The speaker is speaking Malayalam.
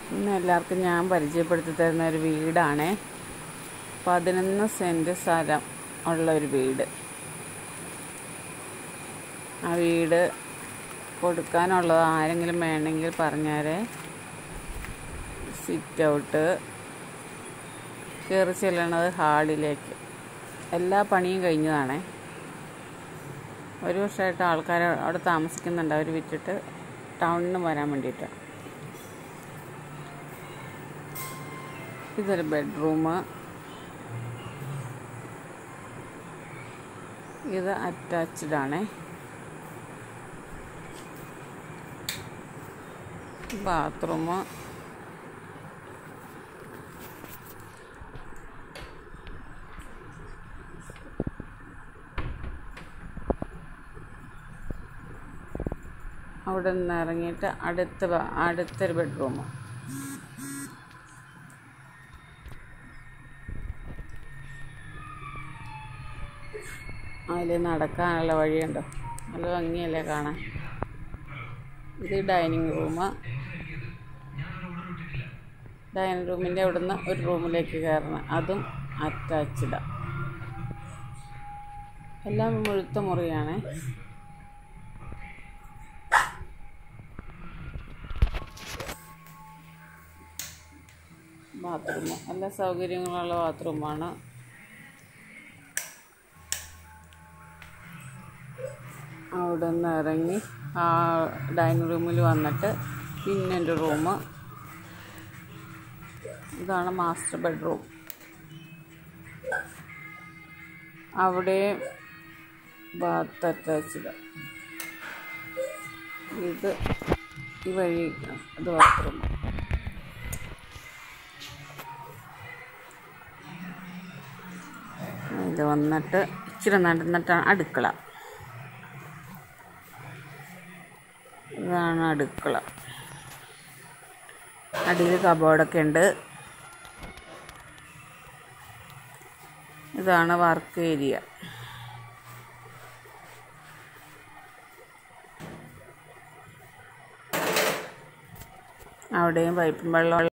ഇന്ന് എല്ലാവർക്കും ഞാൻ പരിചയപ്പെടുത്തി തരുന്ന ഒരു വീടാണേ പതിനൊന്ന് സെൻറ്റ് സ്ഥലം ഉള്ള ഒരു വീട് ആ വീട് കൊടുക്കാനുള്ളത് ആരെങ്കിലും വേണമെങ്കിൽ പറഞ്ഞാലേ സിറ്റ് ഔട്ട് കയറി ചെല്ലണത് ഹാളിലേക്ക് എല്ലാ പണിയും കഴിഞ്ഞതാണേ ഒരു വർഷമായിട്ട് ആൾക്കാർ അവിടെ താമസിക്കുന്നുണ്ട് അവർ വിറ്റിട്ട് ടൗണിന് വരാൻ വേണ്ടിയിട്ട് ഇതൊരു ബെഡ്റൂം ഇത് അറ്റാച്ച്ഡ് ആണേ ബാത്റൂം അവിടെ നിന്ന് ഇറങ്ങിയിട്ട് അടുത്ത ബ- അടുത്തൊരു ബെഡ്റൂം അതിൽ നടക്കാനുള്ള വഴിയുണ്ടോ നല്ല ഭംഗിയല്ലേ കാണാൻ ഇത് ഡൈനിങ് റൂം ഡൈനിങ് റൂമിൻ്റെ അവിടുന്ന് ഒരു റൂമിലേക്ക് കയറണം അതും അറ്റാച്ച്ഡാണ് എല്ലാം മുഴുത്ത മുറിയാണ് ബാത്റൂം എല്ലാ സൗകര്യങ്ങളുള്ള ബാത്റൂമാണ് അവിടെ നിന്ന് ഇറങ്ങി ആ ഡൈനിങ് റൂമിൽ വന്നിട്ട് പിന്നെ എൻ്റെ റൂം ഇതാണ് മാസ്റ്റർ ബെഡ്റൂം അവിടെ ബാത്ത് അറ്റാച്ച്ഡ് ഇത് ഈ വഴി ഇത് ബാത്റൂം ഇത് വന്നിട്ട് ഇച്ചിരി നടന്നിട്ടാണ് അടുക്കള ഇതാണ് അടുക്കള അടിയിൽ കബോർഡൊക്കെ ഉണ്ട് ഇതാണ് വർക്ക് ഏരിയ അവിടെയും പൈപ്പും വെള്ളം